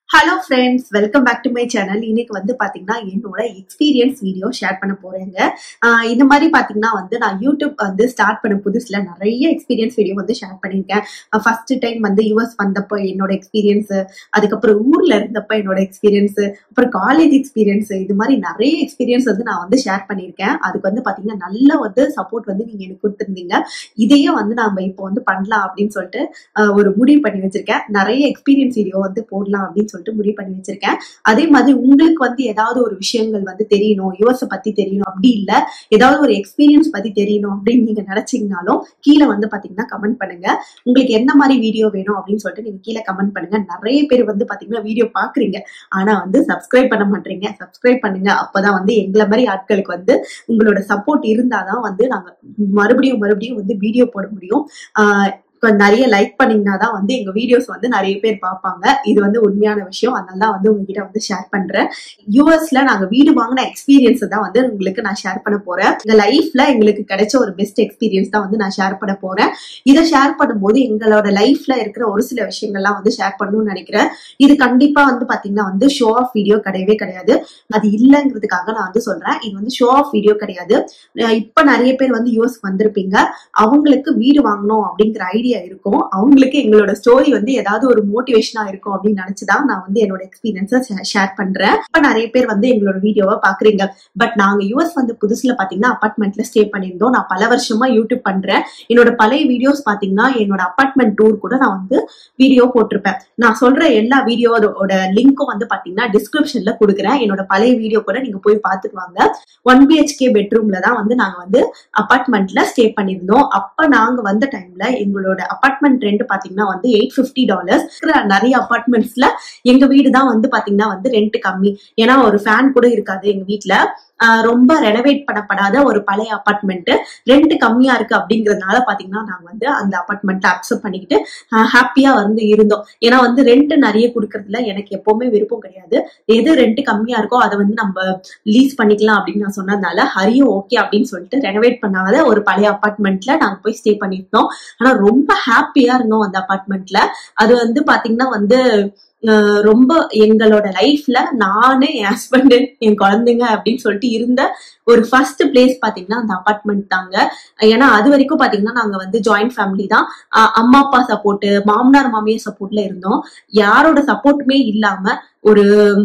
hello friends welcome back to my channel இன்னைக்கு வந்து பாத்தீங்கன்னா என்னோட எக்ஸ்பீரியன்ஸ் வீடியோ ஷேர் பண்ண போறேங்க ஆஹ் இந்த மாதிரி பாத்தீங்கன்னா வந்து நான் யூடியூப் வந்து ஸ்டார்ட் பண்ண புதுசுல நிறைய எக்ஸ்பீரியன்ஸ் வீடியோ வந்து ஷேர் பண்ணியிருக்கேன் ஃபர்ஸ்ட் டைம் வந்து யூஎஸ் வந்தப்போ என்னோட எக்ஸ்பீரியன்ஸ் அதுக்கப்புறம் ஊர்ல இருந்தப்ப என்னோட எக்ஸ்பீரியன்ஸ் அப்புறம் காலேஜ் எக்ஸ்பீரியன்ஸ் இது மாதிரி நிறைய எக்ஸ்பீரியன்ஸ் வந்து நான் வந்து ஷேர் பண்ணியிருக்கேன் அதுக்கு வந்து பாத்தீங்கன்னா நல்ல வந்து சப்போர்ட் வந்து நீங்க எனக்கு கொடுத்துருந்தீங்க இதையே வந்து நாம இப்போ வந்து பண்ணலாம் அப்படின்னு சொல்லிட்டு ஆஹ் ஒரு முடிவு பண்ணி வச்சிருக்கேன் நிறைய எக்ஸ்பீரியன்ஸ் வீடியோ வந்து போடலாம் அப்படின்னு சொல்லிட்டு முடிவு பண்ணி வச்சிருக்கேன் அதே மாதிரி உங்களுக்கு வந்து ஏதாவது ஒரு விஷயங்கள் வந்து தெரியணும் யுஎஸ் பத்தி தெரியணும் அப்படி இல்ல ஏதாவது ஒரு எக்ஸ்பீரியன்ஸ் பத்தி தெரியணும் அப்படின்னு நீங்க நினைச்சீங்கனாலும் கீழே வந்து பாத்தீங்கன்னா கமெண்ட் பண்ணுங்க உங்களுக்கு என்ன மாதிரி வீடியோ வேணும் அப்படின்னு சொல்லிட்டு நீங்க கீழே கமெண்ட் பண்ணுங்க நிறைய பேர் வந்து பாத்தீங்கன்னா வீடியோ பாக்குறீங்க ஆனா வந்து சப்ஸ்கிரைப் பண்ண மாட்டீங்க சப்ஸ்கிரைப் பண்ணுங்க அப்பதான் வந்து எங்களை மாதிரி ஆட்களுக்கு வந்து உங்களோட சப்போர்ட் இருந்தாதான் வந்து நாங்க மறுபடியும் மறுபடியும் வந்து வீடியோ போட முடியும் ஆஹ் இப்ப நிறைய லைக் பண்ணீங்கன்னா தான் வந்து எங்க வீடியோஸ் வந்து நிறைய பேர் பார்ப்பாங்க இது வந்து உண்மையான விஷயம் அதனால தான் வந்து உங்ககிட்ட வந்து ஷேர் பண்றேன் யூஎஸ்ல நாங்க வீடு வாங்கின எக்ஸ்பீரியன்ஸ் தான் வந்து உங்களுக்கு நான் ஷேர் பண்ண போறேன் எங்க லைஃப்ல எங்களுக்கு கிடைச்ச ஒரு பெஸ்ட் எக்ஸ்பீரியன்ஸ் தான் வந்து நான் ஷேர் பண்ண போறேன் இதை ஷேர் பண்ணும்போது எங்களோட லைஃப்ல இருக்கிற ஒரு சில விஷயங்கள்லாம் வந்து ஷேர் பண்ணணும்னு நினைக்கிறேன் இது கண்டிப்பா வந்து பாத்தீங்கன்னா வந்து ஷோ ஆஃப் வீடியோ கிடையவே கிடையாது அது இல்லைங்கிறதுக்காக நான் வந்து சொல்றேன் இது வந்து ஷோ ஆஃப் வீடியோ கிடையாது அஹ் இப்ப நிறைய பேர் வந்து யூஎஸ் வந்திருப்பீங்க அவங்களுக்கு வீடு வாங்கணும் அப்படிங்கிற ஐடியா இருக்கும் அவங்களுக்கு எங்களோட ஸ்டோரி வந்து ஏதாவது ஒரு மோட்டிவேஷனா இருக்கும் அப்படின்னு நினைச்சுதான் நான் வந்து என்னோட எக்ஸ்பீரியன்ஸை ஷேர் பண்றேன் இப்ப நிறைய பேர் வந்து எங்களோட வீடியோவை பாக்குறீங்க பட் நாங்க யூஎஸ் வந்து புதுசுல பாத்தீங்கன்னா அபார்ட்மெண்ட்ல ஸ்டே பண்ணியிருந்தோம் நான் பல வருஷமா யூடியூப் பண்றேன் என்னோட பழைய வீடியோஸ் பாத்தீங்கன்னா என்னோட அபார்ட்மெண்ட் டூர் கூட நான் வந்து வீடியோ போட்டிருப்பேன் நான் சொல்ற எல்லா வீடியோவோட லிங்க்கும் வந்து பாத்தீங்கன்னா டிஸ்கிரிப்ஷன்ல கொடுக்குறேன் என்னோட பழைய வீடியோ கூட நீங்க போய் பார்த்துட்டு வாங்க ஒன் பிஹெச்கே பெட்ரூம்ல தான் வந்து நாங்க வந்து அபார்ட்மெண்ட்ல ஸ்டே பண்ணியிருந்தோம் அப்ப நாங்க வந்த டைம்ல எங்களோட அபார்ட்மெண்ட் ரெண்ட் பாத்தீங்கன்னா வந்து எயிட் பிப்டி டாலர்ஸ் நிறைய அபார்ட்மெண்ட்ஸ்ல எங்க வீடு தான் வந்து பாத்தீங்கன்னா வந்து ரெண்ட் கம்மி ஏன்னா ஒரு ஃபேன் கூட இருக்காது எங்க வீட்ல ஆஹ் ரொம்ப ரெனோவேட் பண்ணப்படாத ஒரு பழைய அபார்ட்மெண்ட் ரெண்ட் கம்மியா இருக்கு அப்படிங்கறதுனால பாத்தீங்கன்னா நாங்க வந்து அந்த அபார்ட்மெண்ட்டை அக்செப்ட் பண்ணிக்கிட்டு ஹாப்பியா வந்து இருந்தோம் ஏன்னா வந்து ரெண்ட் நிறைய கொடுக்கறதுல எனக்கு எப்பவுமே விருப்பம் கிடையாது எது ரெண்ட் கம்மியா இருக்கோ அதை வந்து நம்ம லீஸ் பண்ணிக்கலாம் அப்படின்னு நான் சொன்னதுனால ஹரியும் ஓகே அப்படின்னு சொல்லிட்டு ரெனோவேட் பண்ணாத ஒரு பழைய அபார்ட்மெண்ட்ல நாங்க போய் ஸ்டே பண்ணிருந்தோம் ஆனா ரொம்ப ஹாப்பியா இருந்தோம் அந்த அபார்ட்மெண்ட்ல அது வந்து பாத்தீங்கன்னா வந்து அஹ் ரொம்ப எங்களோட லைஃப்ல நானு என் ஹஸ்பண்ட் என் குழந்தைங்க அப்படின்னு சொல்லிட்டு இருந்த ஒரு ஃபர்ஸ்ட் பிளேஸ் பாத்தீங்கன்னா அந்த அபார்ட்மெண்ட் தாங்க ஏன்னா அது வரைக்கும் பாத்தீங்கன்னா நாங்க வந்து ஜாயிண்ட் ஃபேமிலி தான் அஹ் அம்மா அப்பா சப்போர்ட் மாமனார் மாமியார் சப்போர்ட்ல இருந்தோம் யாரோட சப்போர்ட்டுமே இல்லாம ஒரு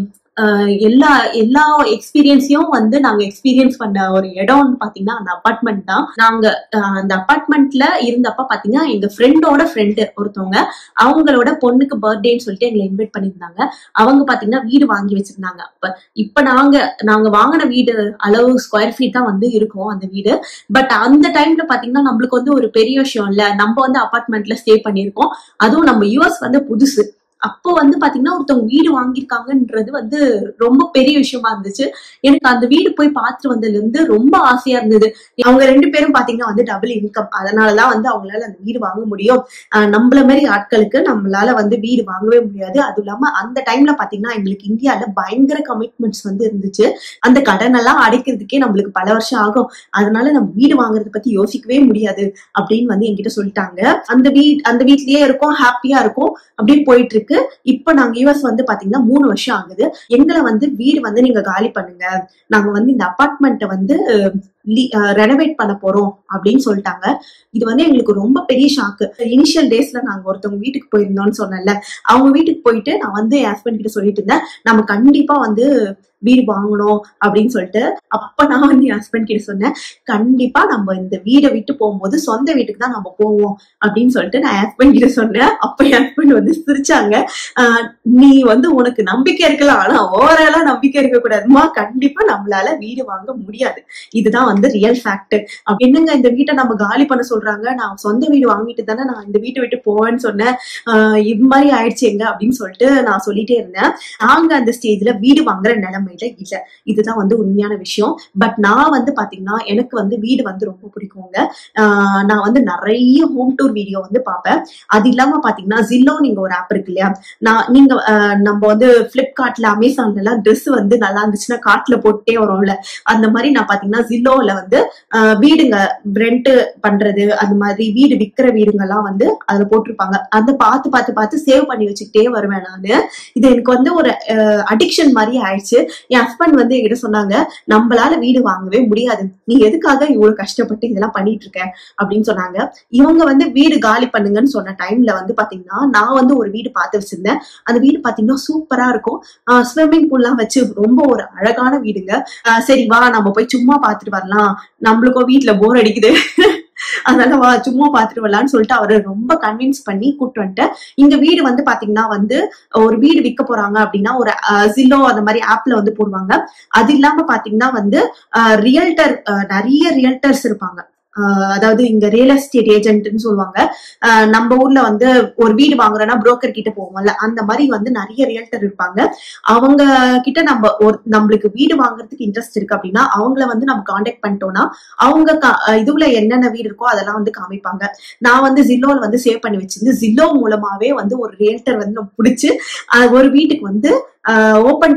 அஹ் எல்லா எல்லா எக்ஸ்பீரியன்ஸையும் வந்து நாங்க எக்ஸ்பீரியன்ஸ் பண்ண ஒரு இடம்னு பாத்தீங்கன்னா அந்த அபார்ட்மெண்ட் தான் நாங்க அஹ் அந்த அபார்ட்மெண்ட்ல இருந்தப்ப பாத்தீங்கன்னா எங்க ஃப்ரெண்டோட ஃப்ரெண்டு ஒருத்தவங்க அவங்களோட பொண்ணுக்கு பர்த்டேன்னு சொல்லிட்டு எங்களை இன்வைட் பண்ணியிருந்தாங்க அவங்க பாத்தீங்கன்னா வீடு வாங்கி வச்சிருந்தாங்க அப்ப இப்ப நாங்க நாங்க வாங்கின வீடு அளவு ஸ்கொயர் ஃபீட் தான் வந்து இருக்கும் அந்த வீடு பட் அந்த டைம்ல பாத்தீங்கன்னா நம்மளுக்கு வந்து ஒரு பெரிய விஷயம் இல்ல நம்ம வந்து அபார்ட்மெண்ட்ல ஸ்டே பண்ணியிருக்கோம் அதுவும் நம்ம யூஎஸ் வந்து புதுசு அப்போ வந்து பாத்தீங்கன்னா ஒருத்தவங்க வீடு வாங்கியிருக்காங்கன்றது வந்து ரொம்ப பெரிய விஷயமா இருந்துச்சு எனக்கு அந்த வீடு போய் பார்த்துட்டு வந்ததுல இருந்து ரொம்ப ஆசையா இருந்தது அவங்க ரெண்டு பேரும் பாத்தீங்கன்னா வந்து டபுள் இன்கம் அதனாலதான் வந்து அவங்களால அந்த வீடு வாங்க முடியும் ஆஹ் நம்மள மாதிரி ஆட்களுக்கு நம்மளால வந்து வீடு வாங்கவே முடியாது அதுவும் இல்லாம அந்த டைம்ல பாத்தீங்கன்னா எங்களுக்கு இந்தியால பயங்கர கமிட்மெண்ட்ஸ் வந்து இருந்துச்சு அந்த கடன் எல்லாம் அடைக்கிறதுக்கே நம்மளுக்கு பல வருஷம் ஆகும் அதனால நம்ம வீடு வாங்குறத பத்தி யோசிக்கவே முடியாது அப்படின்னு வந்து என்கிட்ட சொல்லிட்டாங்க அந்த வீட் அந்த வீட்லயே இருக்கோம் ஹாப்பியா இருக்கும் அப்படியே போயிட்டு இருக்கு இப்ப நாங்க யூஎஸ் வந்து பாத்தீங்கன்னா மூணு வருஷம் ஆகுது எங்களை வந்து வீடு வந்து நீங்க காலி பண்ணுங்க நாங்க வந்து இந்த அபார்ட்மெண்ட்டை வந்து ரெனோவேட் பண்ண போறோம் அப்படின்னு சொல்லிட்டாங்க இது வந்து எங்களுக்கு ரொம்ப பெரிய ஷாக்கு இனிஷியல் டேஸ்ல நாங்க ஒருத்தவங்க வீட்டுக்கு போயிருந்தோம்னு சொன்னேன்ல அவங்க வீட்டுக்கு போயிட்டு நான் வந்து என் ஹஸ்பண்ட் கிட்ட சொல்லிட்டு இருந்தேன் நம்ம கண்டிப்பா வந்து வீடு வாங்கணும் அப்படின்னு சொல்லிட்டு அப்ப நான் வந்து என் ஹஸ்பண்ட் கிட்ட சொன்னேன் கண்டிப்பா நம்ம இந்த வீடை விட்டு போகும்போது சொந்த வீட்டுக்கு தான் நம்ம போவோம் அப்படின்னு சொல்லிட்டு நான் ஹஸ்பண்ட் கிட்ட சொன்னேன் அப்ப என் ஹஸ்பண்ட் வந்து சிரிச்சாங்க ஆஹ் நீ வந்து உனக்கு நம்பிக்கை இருக்கலாம் ஆனா ஓவராலா நம்பிக்கை இருக்க கூடாதுமா கண்டிப்பா நம்மளால வீடு வாங்க முடியாது இதுதான் வந்து ரியல் ஃபேக்ட் என்னங்க இந்த வீட்டை நம்ம காலி பண்ண சொல்றாங்க நான் சொந்த வீடு வாங்கிட்டு தானே நான் இந்த வீட்டை விட்டு போவேன்னு சொன்னேன் ஆஹ் இது மாதிரி ஆயிடுச்சுங்க அப்படின்னு சொல்லிட்டு நான் சொல்லிட்டே இருந்தேன் நாங்க அந்த ஸ்டேஜ்ல வீடு வாங்குற நிலைமையில இல்ல இதுதான் வந்து உண்மையான விஷயம் பட் நான் வந்து பாத்தீங்கன்னா எனக்கு வந்து வீடு வந்து ரொம்ப பிடிக்குங்க ஆஹ் நான் வந்து நிறைய ஹோம் டூர் வீடியோ வந்து பார்ப்பேன் அது இல்லாம பாத்தீங்கன்னா ஜில்லோ நீங்க ஒரு ஆப் இருக்கு இல்லையா நான் நீங்க ஆஹ் நம்ம வந்து பிளிப்கார்ட்ல அமேசான்ல எல்லாம் ட்ரெஸ் வந்து நல்லா இருந்துச்சுன்னா கார்ட்ல போட்டே வரும்ல அந்த மாதிரி நான் பாத்தீங்கன்னா ஜில்லோல ஜில்லோல வந்து ஆஹ் வீடுங்க ரெண்ட் பண்றது அந்த மாதிரி வீடு விக்கிற வீடுங்கெல்லாம் வந்து அதுல போட்டிருப்பாங்க அதை பார்த்து பார்த்து பார்த்து சேவ் பண்ணி வச்சுக்கிட்டே வருவேன் நானு இது எனக்கு வந்து ஒரு அடிக்ஷன் மாதிரி ஆயிடுச்சு என் ஹஸ்பண்ட் வந்து என்கிட்ட சொன்னாங்க நம்மளால வீடு வாங்கவே முடியாது நீ எதுக்காக இவ்வளவு கஷ்டப்பட்டு இதெல்லாம் பண்ணிட்டு இருக்க அப்படின்னு சொன்னாங்க இவங்க வந்து வீடு காலி பண்ணுங்கன்னு சொன்ன டைம்ல வந்து பாத்தீங்கன்னா நான் வந்து ஒரு வீடு பார்த்து வச்சிருந்தேன் அந்த வீடு பாத்தீங்கன்னா சூப்பரா இருக்கும் ஸ்விம்மிங் பூல்லாம் வச்சு ரொம்ப ஒரு அழகான வீடுங்க ஆஹ் சரி வா நம்ம போய் சும்மா பார்த்துட்டு வரலாம் நம்மளுக்கும் வீட்ல போர் அடிக்குது அதனால வா சும்மா பார்த்துட்டு வரலாம்னு சொல்லிட்டு அவரை ரொம்ப கன்வின்ஸ் பண்ணி கூட்டு வந்துட்டேன் இங்க வீடு வந்து பாத்தீங்கன்னா வந்து ஒரு வீடு விற்க போறாங்க அப்படின்னா ஒரு ஜில்லோ அந்த மாதிரி ஆப்ல வந்து போடுவாங்க அது இல்லாம பாத்தீங்கன்னா வந்து ரியல்டர் நிறைய ரியல்டர்ஸ் இருப்பாங்க ஆஹ் அதாவது இங்க ரியல் எஸ்டேட் ஏஜென்ட்னு சொல்லுவாங்க ஆஹ் நம்ம ஊர்ல வந்து ஒரு வீடு வாங்குறோம்னா புரோக்கர் கிட்ட போவோம்ல அந்த மாதிரி வந்து நிறைய ரியல்டர் இருப்பாங்க அவங்க கிட்ட நம்ம ஒரு நம்மளுக்கு வீடு வாங்குறதுக்கு இன்ட்ரெஸ்ட் இருக்கு அப்படின்னா அவங்கள வந்து நம்ம காண்டாக்ட் பண்ணிட்டோம்னா அவங்க கா- அஹ் இதுல என்னென்ன வீடு இருக்கோ அதெல்லாம் வந்து காமிப்பாங்க நான் வந்து ஜில்லோல வந்து சேவ் பண்ணி வச்சிருந்து ஜில்லோ மூலமாவே வந்து ஒரு ரியல்டர் வந்து நம்ம பிடிச்சி அஹ் ஒரு வீட்டுக்கு வந்து ஓப்பன்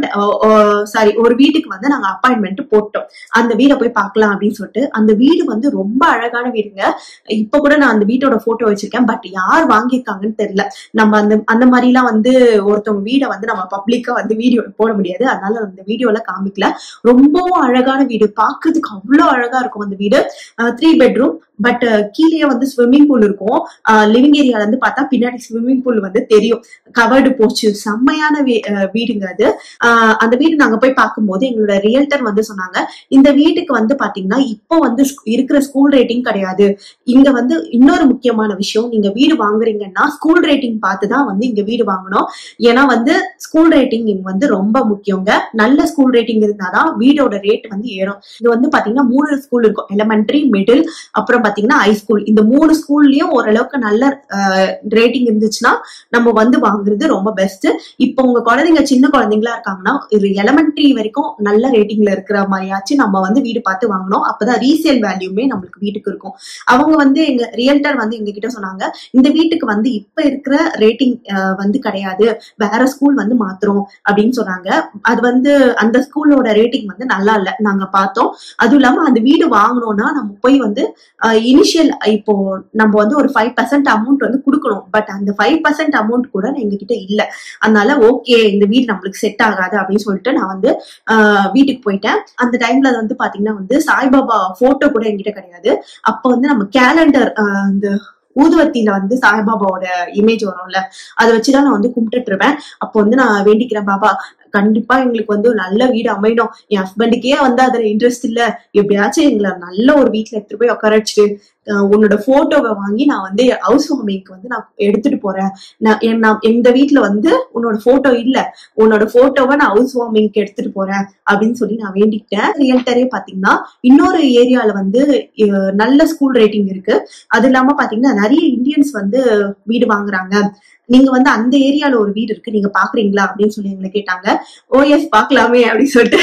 சாரி ஒரு வீட்டுக்கு வந்து நாங்க அப்பாயின்மெண்ட் போட்டோம் அந்த வீடை போய் பார்க்கலாம் அப்படின்னு சொல்லிட்டு அந்த வீடு வந்து ரொம்ப அழகான வீடுங்க இப்ப கூட நான் அந்த வீட்டோட போட்டோ வச்சிருக்கேன் பட் யார் வாங்கியிருக்காங்கன்னு தெரியல நம்ம அந்த அந்த மாதிரி எல்லாம் வந்து ஒருத்தவங்க வீடை வந்து நம்ம பப்ளிக்கா வந்து வீடியோ போட முடியாது அதனால அந்த வீடியோல காமிக்கல ரொம்பவும் அழகான வீடு பார்க்கிறதுக்கு அவ்வளவு அழகா இருக்கும் அந்த வீடு த்ரீ பெட்ரூம் பட் கீழே வந்து ஸ்விம்மிங் பூல் இருக்கும் லிவிங் ஏரியால இருந்து பார்த்தா பின்னாடி ஸ்விம்மிங் பூல் வந்து தெரியும் கவர்டு போச்சு செம்மையான வீ- அஹ் வீடுங்க அது ஆஹ் அந்த வீடு நாங்க போய் பார்க்கும்போது எங்களோட ரியல்டர் வந்து சொன்னாங்க இந்த வீட்டுக்கு வந்து பாத்தீங்கன்னா இப்போ வந்து ஸ்கூ- இருக்கிற ஸ்கூல் ரேட்டிங் கிடையாது இங்க வந்து இன்னொரு முக்கியமான விஷயம் நீங்க வீடு வாங்குறீங்கன்னா ஸ்கூல் ரேட்டிங் பார்த்து தான் வந்து இங்க வீடு வாங்கணும் ஏன்னா வந்து ஸ்கூல் ரேட்டிங் இங்க வந்து ரொம்ப முக்கியங்க நல்ல ஸ்கூல் ரேட்டிங் இருந்தாதான் வீடோட ரேட் வந்து ஏறும் இது வந்து பாத்தீங்கன்னா மூணு ஸ்கூல் இருக்கும் எலிமெண்டரி மிடில் அப்புறம் பாத்தீங்கன்னா ஹை ஸ்கூல் இந்த மூணு ஸ்கூல்லயும் ஓரளவுக்கு நல்ல ரேட்டிங் இருந்துச்சுன்னா நம்ம வந்து வாங்குறது ரொம்ப பெஸ்ட் இப்போ உங்க குழந்தைங்க சின்ன குழந்தைங்களா இருக்காங்கன்னா ஒரு எலிமெண்டரி வரைக்கும் நல்ல ரேட்டிங்ல இருக்கிற மாதிரியாச்சும் நம்ம வந்து வீடு பார்த்து வாங்கணும் அப்பதான் ரீசேல் வேல்யூமே நம்மளுக்கு வீட்டுக்கு இருக்கும் அவங்க வந்து எங்க ரியல்டர் வந்து எங்க கிட்ட சொன்னாங்க இந்த வீட்டுக்கு வந்து இப்ப இருக்கிற ரேட்டிங் வந்து கிடையாது வேற ஸ்கூல் வந்து மாத்துறோம் அப்படின்னு சொன்னாங்க அது வந்து அந்த ஸ்கூலோட ரேட்டிங் வந்து நல்லா இல்ல நாங்க பார்த்தோம் அதுவும் இல்லாம அந்த வீடு வாங்கணும்னா நம்ம போய் வந்து இனிஷியல் இப்போ நம்ம வந்து ஒரு ஃபைவ் பர்சன்ட் அமௌண்ட் வந்து கொடுக்கணும் பட் அந்த ஃபைவ் பர்சன்ட் அமௌண்ட் கூட எங்க கிட்ட இல்ல அதனால ஓகே இந்த வீடு நம்மளுக்கு செட் ஆகாது அப்படின்னு சொல்லிட்டு நான் வந்து ஆஹ் வீட்டுக்கு போயிட்டேன் அந்த டைம்ல வந்து பாத்தீங்கன்னா வந்து சாய்பாபா போட்டோ கூட என்கிட்ட கிடையாது அப்ப வந்து நம்ம கேலண்டர் இந்த ஊதுவத்தியில வந்து சாய்பாபாவோட இமேஜ் வரும்ல அதை வச்சுதான் நான் வந்து கும்பிட்டுட்டு இருப்பேன் அப்போ வந்து நான் வேண்டிக்கிறேன் பாபா கண்டிப்பா எங்களுக்கு வந்து ஒரு நல்ல வீடு அமையணும் என் ஹஸ்பண்டுக்கே வந்து அதுல இன்ட்ரெஸ்ட் இல்ல எப்படியாச்சும் எங்களை நல்ல ஒரு வீட்டுல எடுத்துட்டு போய் உட்கார வச்சுட்டு அஹ் உன்னோட போட்டோவை வாங்கி நான் வந்து ஹவுஸ் வார்மிங்க்கு வந்து நான் எடுத்துட்டு போறேன் நான் என் நான் எந்த வீட்டுல வந்து உன்னோட போட்டோ இல்ல உன்னோட போட்டோவை நான் ஹவுஸ் வார்மிங்க்கு எடுத்துட்டு போறேன் அப்படின்னு சொல்லி நான் வேண்டிக்கிட்டேன் ரியல்டரே பாத்தீங்கன்னா இன்னொரு ஏரியால வந்து அஹ் நல்ல ஸ்கூல் ரேட்டிங் இருக்கு அது இல்லாம பாத்தீங்கன்னா நிறைய இந்தியன்ஸ் வந்து வீடு வாங்குறாங்க நீங்க வந்து அந்த ஏரியால ஒரு வீடு இருக்கு நீங்க பாக்குறீங்களா அப்படின்னு சொல்லி எங்களை கேட்டாங்க ஓ எஸ் பாக்கலாமே அப்படின்னு சொல்லிட்டு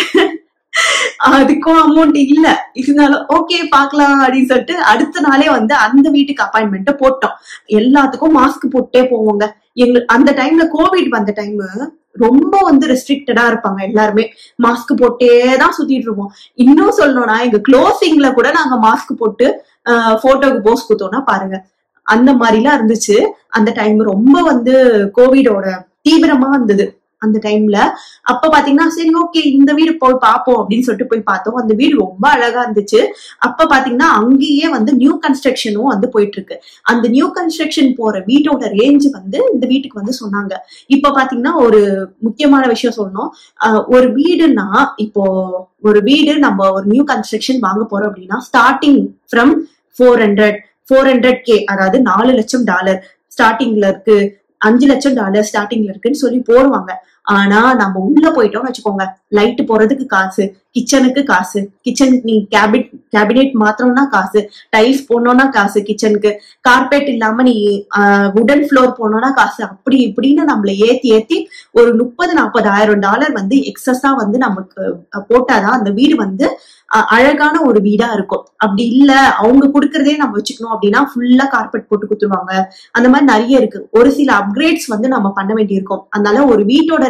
அதுக்கும் அமௌண்ட் இல்ல இருந்தாலும் ஓகே பார்க்கலாம் அப்படின்னு சொல்லிட்டு அடுத்த நாளே வந்து அந்த வீட்டுக்கு அப்பாயின்மெண்ட் போட்டோம் எல்லாத்துக்கும் மாஸ்க் போட்டே போவோங்க எங்க அந்த டைம்ல கோவிட் வந்த டைம் ரொம்ப வந்து ரெஸ்ட்ரிக்டடா இருப்பாங்க எல்லாருமே மாஸ்க் போட்டே தான் சுத்திட்டு இருப்போம் இன்னும் சொல்லணும்னா எங்க க்ளோசிங்ல கூட நாங்க மாஸ்க் போட்டு போட்டோக்கு போஸ் குத்தோம்னா பாருங்க அந்த மாதிரிலாம் இருந்துச்சு அந்த டைம் ரொம்ப வந்து கோவிடோட தீவிரமா இருந்தது அந்த டைம்ல அப்ப பாத்தீங்கன்னா சரி ஓகே இந்த வீடு போய் பார்ப்போம் அப்படின்னு சொல்லிட்டு போய் பார்த்தோம் அந்த வீடு ரொம்ப அழகா இருந்துச்சு அப்ப பாத்தீங்கன்னா அங்கேயே வந்து நியூ கன்ஸ்ட்ரக்ஷனும் வந்து போயிட்டு இருக்கு அந்த நியூ கன்ஸ்ட்ரக்ஷன் போற வீட்டோட ரேஞ்ச் வந்து இந்த வீட்டுக்கு வந்து சொன்னாங்க இப்ப பாத்தீங்கன்னா ஒரு முக்கியமான விஷயம் சொல்லணும் ஆஹ் ஒரு வீடுனா இப்போ ஒரு வீடு நம்ம ஒரு நியூ கன்ஸ்ட்ரக்ஷன் வாங்க போறோம் அப்படின்னா starting from four hundred four hundred K அதாவது நாலு லட்சம் டாலர் ஸ்டார்டிங்ல இருக்கு அஞ்சு லட்சம் டாலர் ஸ்டார்டிங்ல இருக்குன்னு சொல்லி போடுவாங்க ஆனா நம்ம உள்ள போயிட்டோம்னு வச்சுக்கோங்க லைட் போறதுக்கு காசு கிச்சனுக்கு காசு கிச்சனுக்கு நீ கேபிட் கேபினெட் மாத்திரம்னா காசு டைல்ஸ் போடணும்னா காசு கிச்சனுக்கு கார்பெட் இல்லாம நீ உடன் ஃப்ளோர் போனோம்னா காசு அப்படி இப்படின்னு நம்மள ஏத்தி ஏத்தி ஒரு முப்பது நாற்பதாயிரம் டாலர் வந்து எக்ஸஸா வந்து நமக்கு அஹ், போட்டாதான் அந்த வீடு வந்து அஹ், அழகான ஒரு வீடா இருக்கும் அப்படி இல்ல அவங்க கொடுக்கறதே நம்ம வச்சுக்கணும் அப்படின்னா ஃபுல்லா கார்பெட் போட்டு கொடுத்துருவாங்க அந்த மாதிரி நிறைய இருக்கு ஒரு சில அப்கிரேட்ஸ் வந்து நம்ம பண்ண வேண்டியிருக்கும் அதனால ஒரு வீட்டோட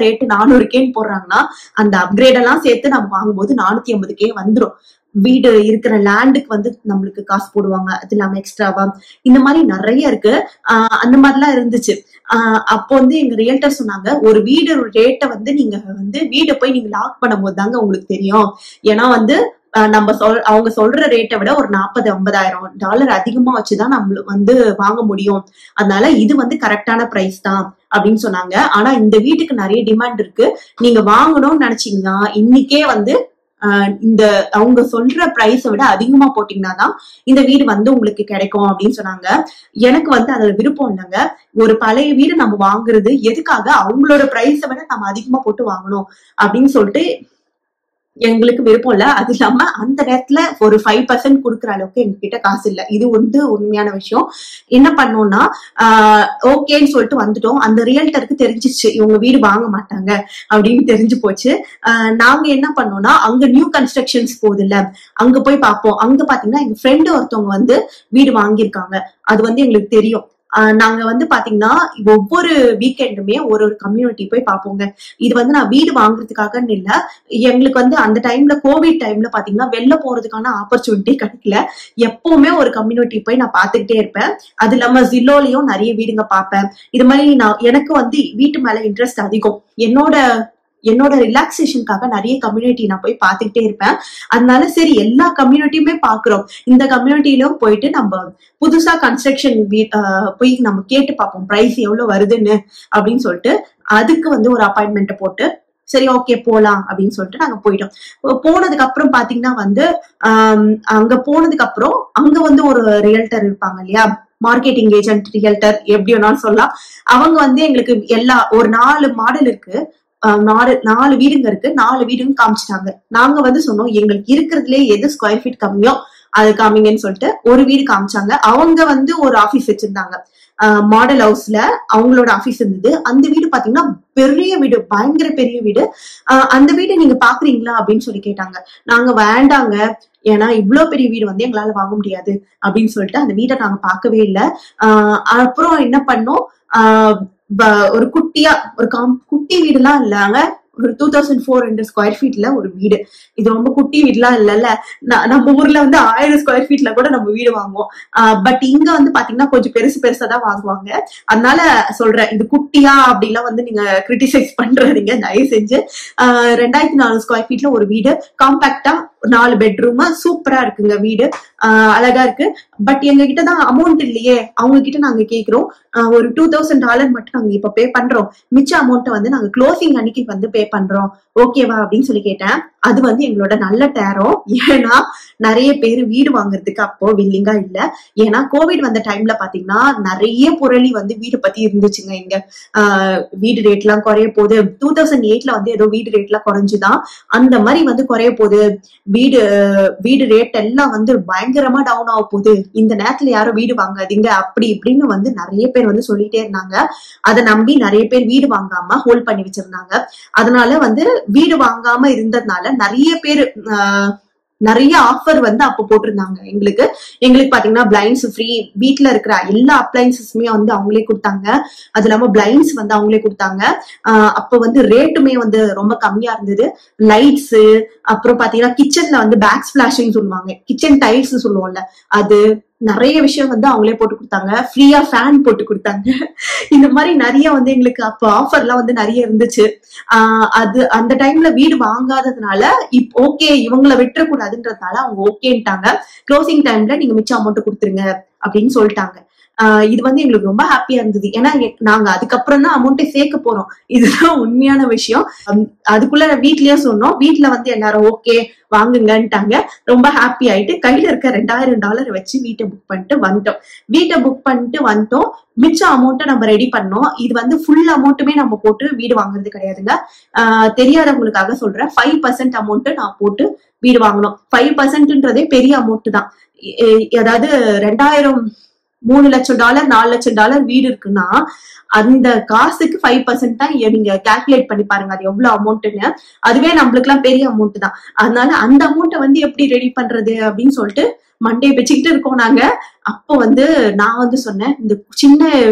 ரேட்டு நானூறு கேன்னு போடுறாங்கன்னா அந்த அப்கிரேட் எல்லாம் சேர்த்து நம்ம வாங்கும்போது நானூத்தி ஐம்பது கே வந்துரும் வீடு இருக்கிற லேண்டுக்கு வந்து நம்மளுக்கு காசு போடுவாங்க அது இல்லாம எக்ஸ்ட்ராவா இந்த மாதிரி நிறைய இருக்கு ஆஹ் அந்த மாதிரிலாம் இருந்துச்சு ஆஹ் அப்போ வந்து எங்க ரியல்டர் சொன்னாங்க ஒரு வீடு ரேட்டை வந்து நீங்க வந்து வீடை போய் நீங்க லாக் பண்ணும்போது தாங்க உங்களுக்கு தெரியும் ஏன்னா வந்து ஆஹ் நம்ம சொல் அவங்க சொல்ற ரேட்டை விட ஒரு நாற்பது ஐம்பதாயிரம் டாலர் அதிகமா வச்சுதான் நம்மளுக்கு வந்து வாங்க முடியும் அதனால இது வந்து கரெக்டான பிரைஸ் தான் அப்படின்னு சொன்னாங்க ஆனா இந்த வீட்டுக்கு நிறைய டிமாண்ட் இருக்கு நீங்க வாங்கணும்னு நினைச்சீங்கன்னா இன்னைக்கே வந்து ஆஹ் இந்த அவங்க சொல்ற பிரைஸை விட அதிகமா போட்டீங்கன்னா தான் இந்த வீடு வந்து உங்களுக்கு கிடைக்கும் அப்படின்னு சொன்னாங்க எனக்கு வந்து அதுல விருப்பம் இல்லைங்க ஒரு பழைய வீடு நம்ம வாங்குறது எதுக்காக அவங்களோட பிரைஸை விட நம்ம அதிகமா போட்டு வாங்கணும் அப்படின்னு சொல்லிட்டு எங்களுக்கு விருப்பம் இல்ல அது இல்லாம அந்த நேரத்துல ஒரு ஃபைவ் பர்சன்ட் கொடுக்குற அளவுக்கு எங்ககிட்ட காசு இல்ல இது வந்து உண்மையான விஷயம் என்ன பண்ணோம்னா ஆஹ் ஓகேன்னு சொல்லிட்டு வந்துட்டோம் அந்த ரியல்டருக்கு தெரிஞ்சிச்சு இவங்க வீடு வாங்க மாட்டாங்க அப்படின்னு தெரிஞ்சு போச்சு ஆஹ் நாங்க என்ன பண்ணோம்னா அங்க நியூ கன்ஸ்ட்ரக்ஷன்ஸ் போகுது இல்ல அங்க போய் பார்ப்போம் அங்க பாத்தீங்கன்னா எங்க ஃப்ரெண்டு ஒருத்தவங்க வந்து வீடு வாங்கியிருக்காங்க அது வந்து எங்களுக்கு தெரியும் ஆஹ் நாங்க வந்து பாத்தீங்கன்னா ஒவ்வொரு வீக்கெண்டுமே ஒரு ஒரு கம்யூனிட்டி போய் பார்ப்போங்க இது வந்து நான் வீடு வாங்குறதுக்காகன்னு இல்ல எங்களுக்கு வந்து அந்த டைம்ல கோவிட் டைம்ல பாத்தீங்கன்னா வெளில போறதுக்கான ஆப்பர்ச்சுனிட்டி கிடைக்கல எப்பவுமே ஒரு கம்யூனிட்டி போய் நான் பாத்துக்கிட்டே இருப்பேன் அது இல்லாம ஜில்லோலயும் நிறைய வீடுங்க பார்ப்பேன் இது மாதிரி நான் எனக்கு வந்து வீட்டு மேல இன்ட்ரெஸ்ட் அதிகம் என்னோட என்னோட ரிலாக்ஸேஷனுக்காக நிறைய கம்யூனிட்டி நான் போய் பார்த்துக்கிட்டே இருப்பேன் அதனால சரி எல்லா கம்யூனிட்டியுமே பாக்குறோம் இந்த கம்யூனிட்டிலும் போயிட்டு நம்ம புதுசா கன்ஸ்ட்ரக்ஷன் போய் நம்ம கேட்டு பார்ப்போம் பிரைஸ் எவ்வளவு வருதுன்னு அப்படின்னு சொல்லிட்டு அதுக்கு வந்து ஒரு அப்பாயின்மெண்ட் போட்டு சரி ஓகே போலாம் அப்படின்னு சொல்லிட்டு நாங்க போயிட்டோம் போனதுக்கு அப்புறம் பாத்தீங்கன்னா வந்து ஆம், அங்க போனதுக்கு அப்புறம் அங்க வந்து ஒரு ரியல்டர் இருப்பாங்க இல்லையா மார்க்கெட்டிங் ஏஜென்ட் ரியல்டர் எப்படி வேணாலும் சொல்லலாம் அவங்க வந்து எங்களுக்கு எல்லா ஒரு நாலு மாடல் இருக்கு ஆஹ் நாலு நாலு வீடுங்க இருக்கு நாலு வீடுங்க காமிச்சிட்டாங்க நாங்க வந்து சொன்னோம் எங்களுக்கு இருக்கிறதுலே எது ஸ்கொயர் ஃபீட் கம்மியோ அது காமிங்கன்னு சொல்லிட்டு ஒரு வீடு காமிச்சாங்க அவங்க வந்து ஒரு ஆபீஸ் வச்சிருந்தாங்க மாடல் ஹவுஸ்ல அவங்களோட ஆபீஸ் இருந்தது அந்த வீடு பாத்தீங்கன்னா பெரிய வீடு பயங்கர பெரிய வீடு ஆஹ் அந்த வீடு நீங்க பாக்குறீங்களா அப்படின்னு சொல்லி கேட்டாங்க நாங்க வேண்டாங்க ஏன்னா இவ்ளோ பெரிய வீடு வந்து எங்களால வாங்க முடியாது அப்படின்னு சொல்லிட்டு அந்த வீட்டை நாங்க பார்க்கவே இல்லை ஆஹ் அப்புறம் என்ன பண்ணோம் ஆஹ் ப- ஒரு குட்டியா ஒரு காம் குட்டி வீடுலாம் இல்லைங்க ஒரு two thousand four hundred square ஃபீட்ல ஒரு வீடு இது ரொம்ப குட்டி வீடுலாம் இல்லைல்ல ந- நம்ம ஊர்ல வந்து ஆயிரம் ஸ்கொயர் ஃபீட்ல கூட நம்ம வீடு வாங்குவோம் பட் இங்க வந்து பாத்தீங்கன்னா கொஞ்சம் பெருசு பெருசா தான் வாங்குவாங்க அதனால சொல்றேன் இது குட்டியா அப்படிலாம் வந்து நீங்க கிரிட்டிசைஸ் பண்றீங்க தயவு செஞ்சு ஆஹ் ரெண்டாயிரத்தி நாலு ஸ்கொயர் ஃபீட்ல ஒரு வீடு காம்பாக்டா நாலு பெட்ரூம் சூப்பரா இருக்குங்க வீடு ஆஹ் அழகா இருக்கு பட் எங்க கிட்ட தான் அமௌண்ட் இல்லையே அவங்க கிட்ட நாங்க கேக்குறோம் ஆஹ் ஒரு டூ தௌசண்ட் டாலர் மட்டும் நாங்க இப்ப பே பண்றோம் மிச்ச அமௌண்ட்டை வந்து நாங்க க்ளோசிங் அன்னைக்கு வந்து பே பண்றோம் ஓகேவா அப்படின்னு சொல்லி கேட்டேன் அது வந்து எங்களோட நல்ல டேரம் ஏன்னா நிறைய பேர் வீடு வாங்குறதுக்கு அப்போ வில்லிங்கா இல்ல ஏன்னா கோவிட் வந்த டைம்ல பாத்தீங்கன்னா நிறைய புரளி வந்து வீடு பத்தி இருந்துச்சுங்க இங்க ஆஹ் வீடு ரேட் எல்லாம் குறைய போகுது டூ தௌசண்ட் எயிட்ல வந்து ஏதோ வீடு ரேட் எல்லாம் குறைஞ்சுதான் அந்த மாதிரி வந்து குறைய போகுது வீடு வீடு ரேட் எல்லாம் வந்து பயங்கரமா டவுன் ஆக போகுது இந்த நேரத்துல யாரும் வீடு வாங்காதீங்க அப்படி இப்படின்னு வந்து நிறைய பேர் வந்து சொல்லிட்டே இருந்தாங்க அதை நம்பி நிறைய பேர் வீடு வாங்காம ஹோல்ட் பண்ணி வச்சிருந்தாங்க அதனால வந்து வீடு வாங்காம இருந்ததுனால நிறைய பேர் ஆஹ், நிறைய ஆஃபர் வந்து அப்போ போட்டிருந்தாங்க எங்களுக்கு எங்களுக்கு பாத்தீங்கன்னா பிளைண்ட்ஸ் ஃப்ரீ வீட்ல இருக்கிற எல்லா அப்ளைன்சஸுமே வந்து அவங்களே கொடுத்தாங்க அது இல்லாம பிளைண்ட்ஸ் வந்து அவங்களே கொடுத்தாங்க ஆஹ் அப்ப வந்து ரேட்டுமே வந்து ரொம்ப கம்மியா இருந்தது லைட்ஸ் அப்புறம் பாத்தீங்கன்னா கிச்சன்ல வந்து பேக் ஸ்பிளாஷிங் சொல்லுவாங்க கிச்சன் டைல்ஸ் சொல்லுவோம்ல அது நிறைய விஷயம் வந்து அவங்களே போட்டு கொடுத்தாங்க ஃப்ரீயா ஃபேன் போட்டு கொடுத்தாங்க இந்த மாதிரி நிறைய வந்து எங்களுக்கு அப்ப ஆஃபர்லாம் வந்து நிறைய இருந்துச்சு ஆஹ் அது அந்த டைம்ல வீடு வாங்காததுனால இப் ஓகே இவங்களை விட்டுறக்கூடாதுன்றதுனால அவங்க ஓகேன்ட்டாங்க க்ளோசிங் டைம்ல நீங்க மிச்ச அமௌண்ட் கொடுத்துருங்க அப்படின்னு சொல்லிட்டாங்க ஆஹ் இது வந்து எங்களுக்கு ரொம்ப ஹாப்பியா இருந்தது ஏன்னா எ- நாங்க அதுக்கப்புறம் தான் அமௌண்ட்டை சேர்க்க போறோம் இதுதான் உண்மையான விஷயம் ஹம், அதுக்குள்ள வீட்லயே சொன்னோம் வீட்ல வந்து எல்லாரும் ஓகே வாங்குங்கன்ட்டாங்க ரொம்ப ஹாப்பி ஆயிட்டு கையில இருக்க ரெண்டாயிரம் டாலர் வச்சு வீட்டை புக் பண்ணிட்டு வந்துட்டோம் வீட்டை புக் பண்ணிட்டு வந்துட்டோம் மிச்ச அமௌண்ட்டை நம்ம ரெடி பண்ணோம் இது வந்து ஃபுல் அமௌண்ட்டுமே நம்ம போட்டு வீடு வாங்குறது கிடையாதுங்க ஆஹ் தெரியாதவங்களுக்காக சொல்றேன் ஃபைவ் பர்சன்ட் அமௌண்ட் நான் போட்டு வீடு வாங்கணும் ஃபைவ் பர்சன்ட்ன்றதே பெரிய அமௌண்ட் தான் எ- எ- அதாவது ரெண்டாயிரம் மூணு லட்சம் டாலர் நாலு லட்சம் டாலர் வீடு இருக்குன்னா அந்த காசுக்கு ஃபைவ் பர்சன்ட் தான் எ- நீங்க கால்குலேட் பண்ணி பாருங்க அது எவ்வளவு அமௌண்ட்னு அதுவே நம்மளுக்கு எல்லாம் பெரிய அமௌண்ட் தான் அதனால அந்த அமௌண்ட்டை வந்து எப்படி ரெடி பண்றது அப்படின்னு சொல்லிட்டு மண்டே வச்சுக்கிட்டு இருக்கோம் நாங்க அப்போ வந்து நான் வந்து சொன்னேன் இந்த சின்ன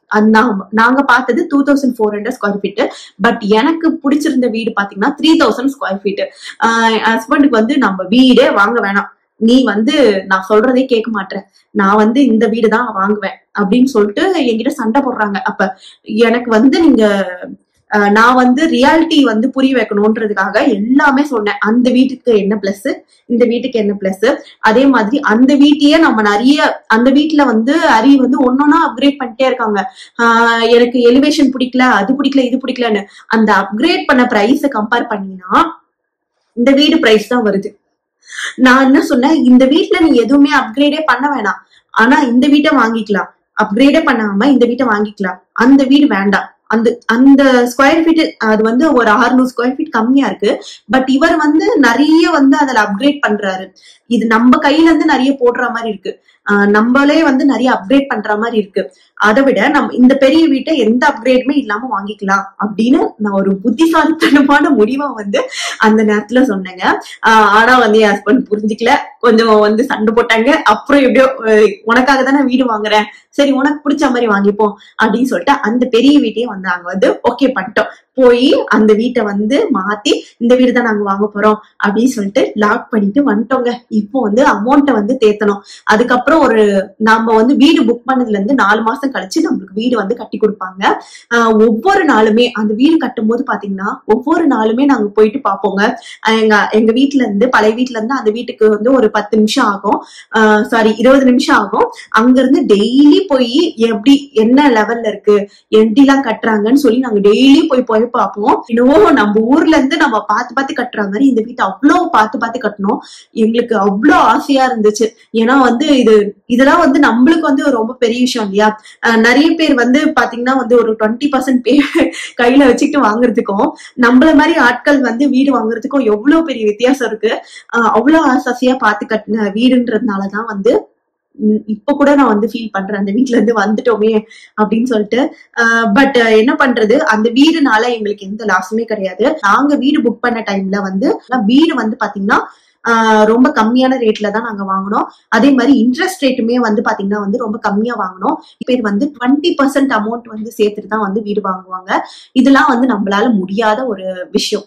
அது நான் நாங்க பார்த்தது two thousand four hundred square feet but எனக்கு பிடிச்சிருந்த வீடு பாத்தீங்கன்னா த்ரீ தௌசண்ட் ஸ்கொயர் ஃபீட் ஹஸ்பண்டுக்கு வந்து நம்ம வீடே வாங்க வேணாம் நீ வந்து நான் சொல்றதே கேட்க மாட்டேன் நான் வந்து இந்த வீடு தான் வாங்குவேன் அப்படின்னு சொல்லிட்டு என்கிட்ட சண்டை போடுறாங்க அப்ப எனக்கு வந்து நீங்க அஹ், நான் வந்து ரியாலிட்டி வந்து புரிய வைக்கணும்ன்றதுக்காக எல்லாமே சொன்னேன் அந்த வீட்டுக்கு என்ன பிளஸ் இந்த வீட்டுக்கு என்ன பிளஸ் அதே மாதிரி அந்த வீட்டையே நம்ம நிறைய அந்த வீட்ல வந்து அரி வந்து ஒன்னொன்னா அப்கிரேட் பண்ணிட்டே இருக்காங்க ஆஹ் எனக்கு எலிவேஷன் பிடிக்கல அது பிடிக்கல இது பிடிக்கலன்னு அந்த அப்கிரேட் பண்ண பிரைஸ கம்பேர் பண்ணினா இந்த வீடு பிரைஸ் தான் வருது நான் என்ன சொன்னேன் இந்த வீட்ல நீ எதுவுமே அப்கிரேடே பண்ண வேணாம் ஆனா இந்த வீட்டை வாங்கிக்கலாம் அப்கிரேடே பண்ணாம இந்த வீட்டை வாங்கிக்கலாம் அந்த வீடு வேண்டாம் அந்த அந்த ஸ்கொயர் ஃபீட் அது வந்து ஒரு 600 ஸ்கொயர் ஃபீட் கம்மியா இருக்கு பட் இவர் வந்து நிறைய வந்து அதுல அப்கிரேட் பண்றாரு இது நம்ம கையில இருந்து நிறைய போடுற மாதிரி இருக்கு ஆஹ் நம்மளே வந்து நிறைய அப்கிரேட் பண்ற மாதிரி இருக்கு அதை விட நம்ம இந்த பெரிய வீட்டை எந்த அப்கிரேடுமே இல்லாம வாங்கிக்கலாம் அப்படின்னு நான் ஒரு புத்திசாலித்தனமான முடிவா வந்து அந்த நேரத்துல சொன்னேங்க ஆஹ் ஆனா வந்து என் ஹஸ்பண்ட் புரிஞ்சுக்கல கொஞ்சம் வந்து சண்டை போட்டாங்க அப்புறம் எப்படியோ அஹ் உனக்காக தானே வீடு வாங்குறேன் சரி உனக்கு பிடிச்ச மாதிரி வாங்கிப்போம் அப்படின்னு சொல்லிட்டு அந்த பெரிய வீட்டையே வந்து நாங்க வந்து ஓகே பண்ணிட்டோம் போய் அந்த வீட்டை வந்து மாத்தி இந்த வீடு தான் நாங்க வாங்க போறோம் அப்படின்னு சொல்லிட்டு லாக் பண்ணிட்டு வந்துட்டோங்க இப்போ வந்து அமௌண்ட்டை வந்து தேத்தணும் அதுக்கப்புறம் ஒரு நாம வந்து வீடு புக் பண்ணதுல இருந்து நாலு மாசம் கழிச்சு நம்மளுக்கு வீடு வந்து கட்டி கொடுப்பாங்க ஆஹ் ஒவ்வொரு நாளுமே அந்த வீடு கட்டும் போது பாத்தீங்கன்னா ஒவ்வொரு நாளுமே நாங்க போயிட்டு பாப்போங்க ஆஹ் எங்க எங்க வீட்ல இருந்து பழைய வீட்ல இருந்து அந்த வீட்டுக்கு வந்து ஒரு பத்து நிமிஷம் ஆகும் சாரி இருபது நிமிஷம் ஆகும் அங்க இருந்து டெய்லி போய் எப்படி என்ன லெவல்ல இருக்கு எப்படிலாம் கட்டுறாங்கன்னு சொல்லி நாங்க டெய்லி போய் போய் பார்ப்போம் இன்னும் நம்ம ஊர்ல இருந்து நம்ம பார்த்து பார்த்து கட்டுற மாதிரி இந்த வீட்டை அவ்வளவு பார்த்து பார்த்து கட்டணும் எங்களுக்கு அவ்வளோ ஆசையா இருந்துச்சு ஏன்னா வந்து இது இதெல்லாம் வந்து நம்மளுக்கு வந்து ரொம்ப பெரிய விஷயம் இல்லையா அஹ் நிறைய பேர் வந்து பாத்தீங்கன்னா வந்து ஒரு டுவெண்ட்டி பர்சன்ட் பே கையில வச்சுக்கிட்டு வாங்குறதுக்கும் நம்மள மாதிரி ஆட்கள் வந்து வீடு வாங்குறதுக்கும் எவ்வளவு பெரிய வித்தியாசம் இருக்கு அஹ் அவ்வளவு ஆசாசியா பார்த்து கட்டின வீடுன்றதுனாலதான் வந்து உம் இப்ப கூட நான் வந்து ஃபீல் பண்றேன் அந்த வீட்ல இருந்து வந்துட்டோமே அப்படின்னு சொல்லிட்டு பட் என்ன பண்றது அந்த வீடுனால எங்களுக்கு எந்த லாஸுமே கிடையாது நாங்க வீடு புக் பண்ண டைம்ல வந்து வீடு வந்து பாத்தீங்கன்னா ஆஹ் ரொம்ப கம்மியான ரேட்ல தான் நாங்க வாங்கினோம் அதே மாதிரி இன்ட்ரெஸ்ட் ரேட்டுமே வந்து பாத்தீங்கன்னா வந்து ரொம்ப கம்மியா வாங்கினோம் பேர் வந்து டுவெண்ட்டி பர்சன்ட் அமௌண்ட் வந்து சேர்த்துட்டு தான் வந்து வீடு வாங்குவாங்க இதெல்லாம் வந்து நம்மளால முடியாத ஒரு விஷயம்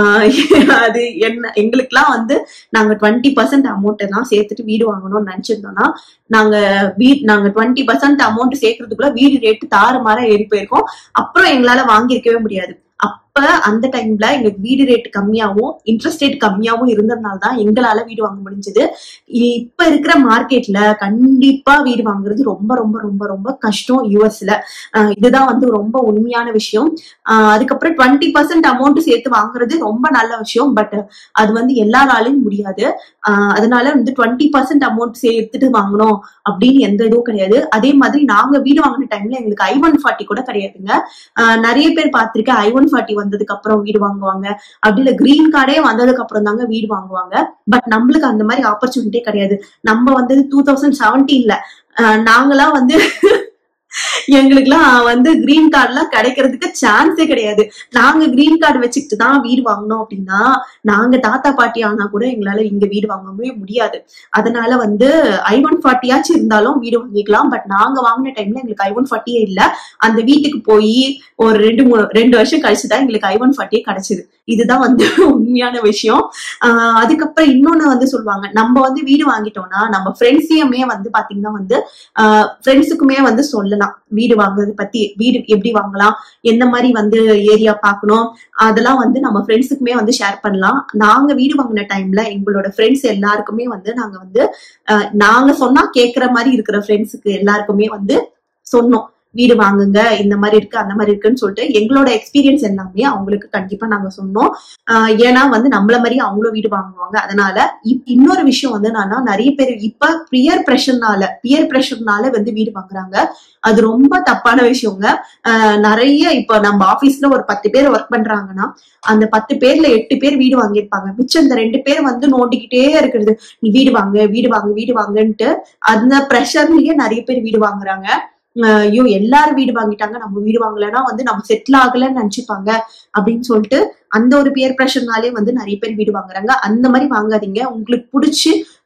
ஆஹ் அது என்ன எங்களுக்குலாம் வந்து நாங்க டுவெண்ட்டி பர்சன்ட் அமௌண்ட் எல்லாம் சேர்த்துட்டு வீடு வாங்கணும்னு நினைச்சிருந்தோம்னா நாங்க வீட் நாங்க டுவெண்ட்டி பர்சன்ட் அமௌண்ட் சேர்க்கறதுக்குள்ள வீடு ரேட்டு தாறுமாறா ஏறி போயிருக்கோம் அப்புறம் எங்களால வாங்கியிருக்கவே முடியாது அப்ப அந்த டைம்ல எங்களுக்கு வீடு ரேட் கம்மியாவும் இன்ட்ரெஸ்ட் ரேட் கம்மியாவும் இருந்ததுனால தான் எங்களால வீடு வாங்க முடிஞ்சது இப்ப இருக்கிற மார்க்கெட்ல கண்டிப்பா வீடு வாங்குறது ரொம்ப ரொம்ப ரொம்ப ரொம்ப கஷ்டம் யூஎஸ்ல இதுதான் வந்து ரொம்ப உண்மையான விஷயம் ஆஹ் அதுக்கப்புறம் டுவெண்ட்டி பர்சன்ட் அமௌண்ட் சேர்த்து வாங்குறது ரொம்ப நல்ல விஷயம் பட் அது வந்து எல்லாராலையும் முடியாது ஆஹ் அதனால வந்து டுவெண்ட்டி பர்சன்ட் அமௌண்ட் சேர்த்துட்டு வாங்கணும் அப்படின்னு எந்த இதுவும் கிடையாது அதே மாதிரி நாங்க வீடு வாங்கின டைம்ல எங்களுக்கு ஐ ஒன் ஃபார்ட்டி கூட கிடையாதுங்க ஆஹ் நிறைய பேர் பார்த்திருக்கேன் ஐ ஒன் ஃபார்ட்டி வந்ததுக்கு அப்புறம் வீடு வாங்குவாங்க அப்படி இல்ல கிரீன் கார்டே வந்ததுக்கு அப்புறம் தாங்க வீடு வாங்குவாங்க பட் நம்மளுக்கு அந்த மாதிரி ஆப்பர்ச்சுனிட்டியே கிடையாது நம்ம வந்தது டூ தௌசண்ட் செவன்டீன்ல நாங்களாம் வந்து எங்களுக்குலாம் வந்து கிரீன் கார்டுலாம் கிடைக்கிறதுக்கு சான்ஸே கிடையாது நாங்க கிரீன் கார்டு வச்சுக்கிட்டு தான் வீடு வாங்கினோம் அப்படின்னா நாங்க தாத்தா பாட்டி ஆனா கூட எங்களால இங்க வீடு வாங்கவே முடியாது அதனால வந்து ஐ ஒன் ஃபார்ட்டியாச்சும் இருந்தாலும் வீடு வாங்கிக்கலாம் பட் நாங்க வாங்கின டைம்ல எங்களுக்கு ஐ ஒன் ஃபார்ட்டியே இல்ல அந்த வீட்டுக்கு போய் ஒரு ரெண்டு மூணு ரெண்டு வருஷம் கழிச்சுதான் எங்களுக்கு ஐ ஒன் ஃபார்ட்டியே கிடைச்சது இதுதான் வந்து உண்மையான விஷயம் ஆஹ் அதுக்கப்புறம் இன்னொன்னு வந்து சொல்லுவாங்க நம்ம வந்து வீடு வாங்கிட்டோம்னா நம்ம ஃப்ரெண்ட்ஸையுமே வந்து பாத்தீங்கன்னா வந்து ஃப்ரெண்ட்ஸுக்குமே வந்து சொல்லலாம் வீடு வாங்குறது பத்தி வீடு எப்படி வாங்கலாம் எந்த மாதிரி வந்து ஏரியா பார்க்கணும் அதெல்லாம் வந்து நம்ம ஃப்ரெண்ட்ஸுக்குமே வந்து ஷேர் பண்ணலாம் நாங்க வீடு வாங்கின டைம்ல எங்களோட ஃப்ரெண்ட்ஸ் எல்லாருக்குமே வந்து நாங்க வந்து அஹ், நாங்க சொன்னா கேக்குற மாதிரி இருக்கிற ஃப்ரெண்ட்ஸுக்கு எல்லாருக்குமே வந்து சொன்னோம் வீடு வாங்குங்க இந்த மாதிரி இருக்கு அந்த மாதிரி இருக்குன்னு சொல்லிட்டு எங்களோட எக்ஸ்பீரியன்ஸ் எல்லாமே அவங்களுக்கு கண்டிப்பா நாங்க சொன்னோம் ஆஹ் ஏன்னா வந்து நம்மள மாதிரி அவங்களும் வீடு வாங்குவாங்க அதனால இப்- இன்னொரு விஷயம் வந்து என்னன்னா நிறைய பேர் இப்ப பியர் ப்ரெஷர்னால பியர் ப்ரெஷர்னால வந்து வீடு வாங்குறாங்க அது ரொம்ப தப்பான விஷயங்க ஆஹ் நிறைய இப்ப நம்ம ஆபீஸ்ல ஒரு பத்து பேர் ஒர்க் பண்றாங்கன்னா அந்த பத்து பேர்ல எட்டு பேர் வீடு வாங்கியிருப்பாங்க மிச்சம் இந்த ரெண்டு பேர் வந்து நோண்டிக்கிட்டே இருக்கிறது நீ வீடு வாங்கு வீடு வாங்கு வீடு வாங்குன்ட்டு அந்த ப்ரெஷர்லயே நிறைய பேர் வீடு வாங்குறாங்க ஆஹ் ஐயோ எல்லாரும் வீடு வாங்கிட்டாங்க நம்ம வீடு வாங்கலைன்னா வந்து நம்ம செட்டில் ஆகலைன்னு நினைச்சுப்பாங்க அப்படின்னு சொல்லிட்டு அந்த ஒரு பியர் ப்ரெஷர்னாலே வந்து நிறைய பேர் வீடு வாங்குறாங்க அந்த மாதிரி வாங்காதீங்க உங்களுக்கு பிடிச்சி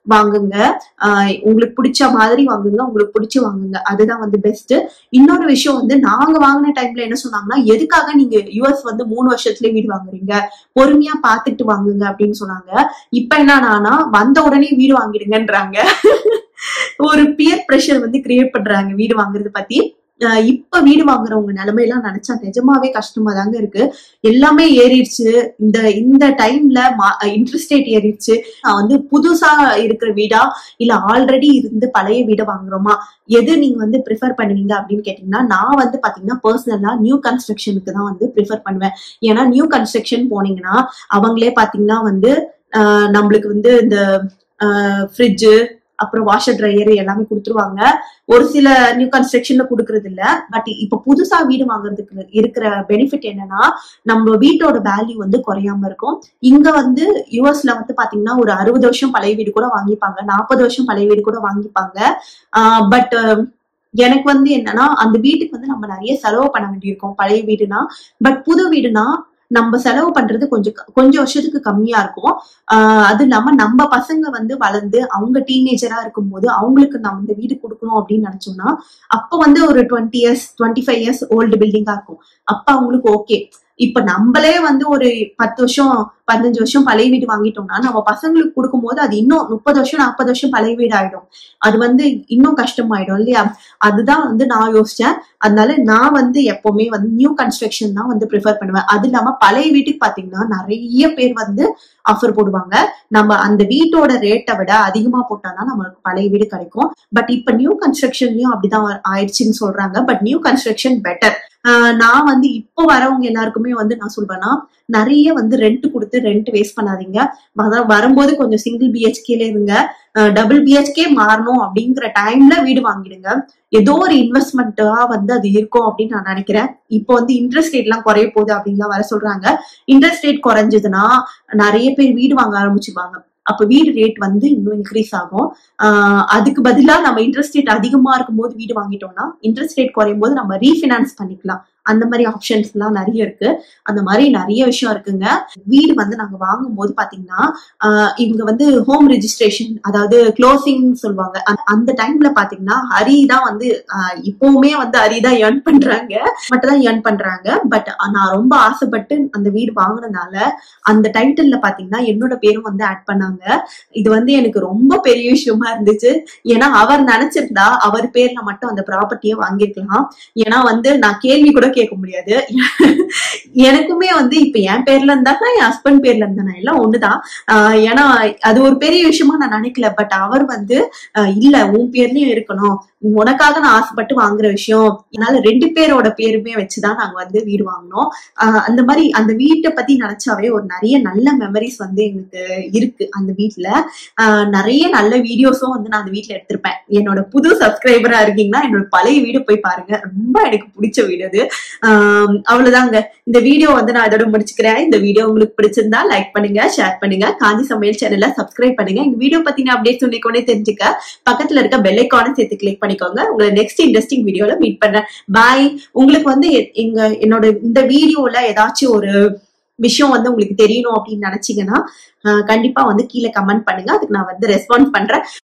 வாங்குங்க ஆஹ் உங்களுக்கு பிடிச்ச மாதிரி வாங்குங்க உங்களுக்கு பிடிச்சு வாங்குங்க அதுதான் வந்து பெஸ்ட் இன்னொரு விஷயம் வந்து நாங்க வாங்கின டைம்ல என்ன சொன்னாங்கன்னா எதுக்காக நீங்க யூஎஸ் வந்து மூணு வருஷத்துல வீடு வாங்குறீங்க பொறுமையா பாத்துட்டு வாங்குங்க அப்படின்னு சொன்னாங்க இப்ப என்னன்னா வந்த உடனே வீடு வாங்கிடுங்கன்றாங்க ஒரு பியர் ப்ரெஷர் வந்து கிரியேட் பண்றாங்க வீடு வாங்குறது பத்தி ஆஹ் இப்ப வீடு வாங்குறவங்க நிலைமையெல்லாம் நினைச்சா நிஜமாவே கஷ்டமா தாங்க இருக்கு எல்லாமே ஏறிடுச்சு இந்த இந்த டைம்ல இன்ட்ரெஸ்ட் ரேட் ஏறிடுச்சு நான் வந்து புதுசா இருக்கிற வீடா இல்ல ஆல்ரெடி இருந்து பழைய வீடை வாங்குறோமா எது நீங்க வந்து ப்ரிஃபர் பண்ணுவீங்க அப்படின்னு கேட்டீங்கன்னா நான் வந்து பாத்தீங்கன்னா பர்சனலா நியூ கன்ஸ்ட்ரக்ஷனுக்கு தான் வந்து ப்ரிஃபர் பண்ணுவேன் ஏன்னா நியூ கன்ஸ்ட்ரக்ஷன் போனீங்கன்னா அவங்களே பாத்தீங்கன்னா வந்து ஆஹ் நம்மளுக்கு வந்து இந்த ஃப்ரிட்ஜு அப்புறம் வாஷர் ட்ரையர் எல்லாமே கொடுத்துருவாங்க ஒரு சில நியூ கன்ஸ்ட்ரக்ஷன்ல கொடுக்கறது இல்ல பட் இப்ப புதுசா வீடு வாங்குறதுக்கு இருக்கிற பெனிஃபிட் என்னன்னா நம்ம வீட்டோட வேல்யூ வந்து குறையாம இருக்கும் இங்க வந்து யூஎஸ்ல வந்து பாத்தீங்கன்னா ஒரு அறுபது வருஷம் பழைய வீடு கூட வாங்கிப்பாங்க நாற்பது வருஷம் பழைய வீடு கூட வாங்கிப்பாங்க பட் எனக்கு வந்து என்னன்னா அந்த வீட்டுக்கு வந்து நம்ம நிறைய செலவு பண்ண வேண்டியிருக்கும் பழைய வீடுனா பட் புது வீடுனா நம்ம செலவு பண்றது கொஞ்சம் க- கொஞ்சம் வருஷத்துக்கு கம்மியா இருக்கும் ஆஹ் அது இல்லாம நம்ம பசங்க வந்து வளர்ந்து அவங்க டீனேஜரா இருக்கும்போது அவங்களுக்கு நம்ம இந்த வீடு கொடுக்கணும் அப்படின்னு நினைச்சோம்னா அப்ப வந்து ஒரு twenty years twenty five years old பில்டிங்கா இருக்கும் அப்ப அவங்களுக்கு ஓகே இப்ப நம்மளே வந்து ஒரு பத்து வருஷம் பதினஞ்சு வருஷம் பழைய வீடு வாங்கிட்டோம்னா நம்ம பசங்களுக்கு கொடுக்கும்போது அது இன்னும் முப்பது வருஷம் நாற்பது வருஷம் பழைய வீடு ஆயிடும் அது வந்து இன்னும் கஷ்டமாயிடும் இல்லையா அதுதான் வந்து நான் யோசிச்சேன் அதனால நான் வந்து எப்பவுமே வந்து நியூ கன்ஸ்ட்ரக்ஷன் தான் வந்து ப்ரிஃபர் பண்ணுவேன் அது இல்லாம பழைய வீட்டுக்கு பாத்தீங்கன்னா நிறைய பேர் வந்து ஆஃபர் போடுவாங்க நம்ம அந்த வீட்டோட ரேட்டை விட அதிகமா போட்டாதான் நம்மளுக்கு பழைய வீடு கிடைக்கும் பட் இப்ப நியூ கன்ஸ்ட்ரக்ஷன்லயும் அப்படிதான் ஆயிடுச்சுன்னு சொல்றாங்க பட் நியூ கன்ஸ்ட்ரக்ஷன் பெட்டர் நான் வந்து இப்போ வரவங்க எல்லாருக்குமே வந்து நான் சொல்வேன்னா நிறைய வந்து ரெண்ட் கொடுத்து ரெண்ட் வேஸ்ட் பண்ணாதீங்க வர- வரும்போது கொஞ்சம் சிங்கிள் பிஹெச்கேல இருங்க டபுள் பிஹெச்கே மாறணும் அப்படிங்கிற டைம்ல வீடு வாங்கிடுங்க ஏதோ ஒரு இன்வெஸ்ட்மெண்ட்டா வந்து அது இருக்கும் அப்படின்னு நான் நினைக்கிறேன் இப்போ வந்து இன்ட்ரெஸ்ட் ரேட் எல்லாம் குறைய போகுது அப்படின்லாம் வர சொல்றாங்க இன்ட்ரெஸ்ட் ரேட் குறைஞ்சதுன்னா நிறைய பேர் வீடு வாங்க ஆரம்பிச்சுப்பாங்க அப்ப வீடு ரேட் வந்து இன்னும் இன்க்ரீஸ் ஆகும் ஆஹ் அதுக்கு பதிலா நம்ம இன்ட்ரெஸ்ட் ரேட் அதிகமா இருக்கும்போது வீடு வாங்கிட்டோம்னா இன்ட்ரெஸ்ட் ரேட் குறையும் போது நம்ம ரீஃபினான்ஸ் பண்ணிக்கலாம் அந்த மாதிரி ஆப்ஷன்ஸ் எல்லாம் நிறைய இருக்கு அந்த மாதிரி நிறைய விஷயம் இருக்குங்க வீடு வந்து நாங்க வாங்கும் போது பாத்தீங்கன்னா ஆஹ் இவங்க வந்து ஹோம் ரெஜிஸ்ட்ரேஷன் அதாவது க்ளோசிங் சொல்லுவாங்க அந்த- அந்த டைம்ல பாத்தீங்கன்னா ஹரி தான் வந்து ஆஹ் இப்பவுமே வந்து ஹரி தான் ஏர்ன் பண்றாங்க மட்டும் தான் ஏர்ன் பண்றாங்க பட் நான் ரொம்ப ஆசைப்பட்டு அந்த வீடு வாங்கினதுனால அந்த டைட்டில்ல பாத்தீங்கன்னா என்னோட பேரும் வந்து ஆட் பண்ணாங்க இது வந்து எனக்கு ரொம்ப பெரிய விஷயமா இருந்துச்சு ஏன்னா அவர் நினைச்சிருந்தா அவர் பேர்ல மட்டும் அந்த ப்ராப்பர்ட்டியை வாங்கியிருக்கலாம் ஏன்னா வந்து நான் கேள்வி கூட கேட்க முடியாது எனக்குமே வந்து இப்ப என் பேர்ல இருந்தாக்கா என் ஹஸ்பண்ட் பேர்ல இருந்தா எல்லாம் ஒண்ணுதான் ஆஹ் ஏன்னா அது ஒரு பெரிய விஷயமா நான் நினைக்கல பட் அவர் வந்து ஆஹ் இல்ல உன் பேர்லயும் இருக்கணும் உனக்காக நான் ஆசைப்பட்டு வாங்குற விஷயம் அதனால ரெண்டு பேரோட பேருமே வச்சுதான் நாங்க வந்து வீடு வாங்கினோம் ஆஹ் அந்த மாதிரி அந்த வீட்டை பத்தி நினைச்சாவே ஒரு நிறைய நல்ல மெமரிஸ் வந்து எங்களுக்கு இருக்கு அந்த வீட்ல ஆஹ் நிறைய நல்ல வீடியோஸும் வந்து நான் அந்த வீட்ல எடுத்திருப்பேன் என்னோட புது சப்ஸ்கிரைபரா இருக்கீங்கன்னா என்னோட பழைய வீடு போய் பாருங்க ரொம்ப எனக்கு பிடிச்ச வீடு அது ஆஹ் அவ்வளவுதாங்க இந்த வீடியோ வந்து நான் இதோட முடிச்சுக்கிறேன் இந்த வீடியோ உங்களுக்கு பிடிச்சிருந்தா லைக் பண்ணுங்க ஷேர் பண்ணுங்க காஞ்சி சமையல் சேனலை சப்ஸ்கிரைப் பண்ணுங்க இந்த வீடியோ பத்தின அப்டேட் சொன்னிக்கொண்டே தெரிஞ்சுக்க பக்கத்துல இருக்க பெல் ஐக்கானை சேர்த்து கிளிக் பண்ணிக்கோங்க உங்களை நெக்ஸ்ட் இன்ட்ரெஸ்டிங் வீடியோல மீட் பண்றேன் பாய் உங்களுக்கு வந்து எ- எங்க என்னோட இந்த வீடியோல ஏதாச்சும் ஒரு விஷயம் வந்து உங்களுக்கு தெரியணும் அப்படின்னு நினைச்சீங்கன்னா ஆஹ் கண்டிப்பா வந்து கீழே கமெண்ட் பண்ணுங்க அதுக்கு நான் வந்து ரெஸ்பான்ஸ் பண்றேன்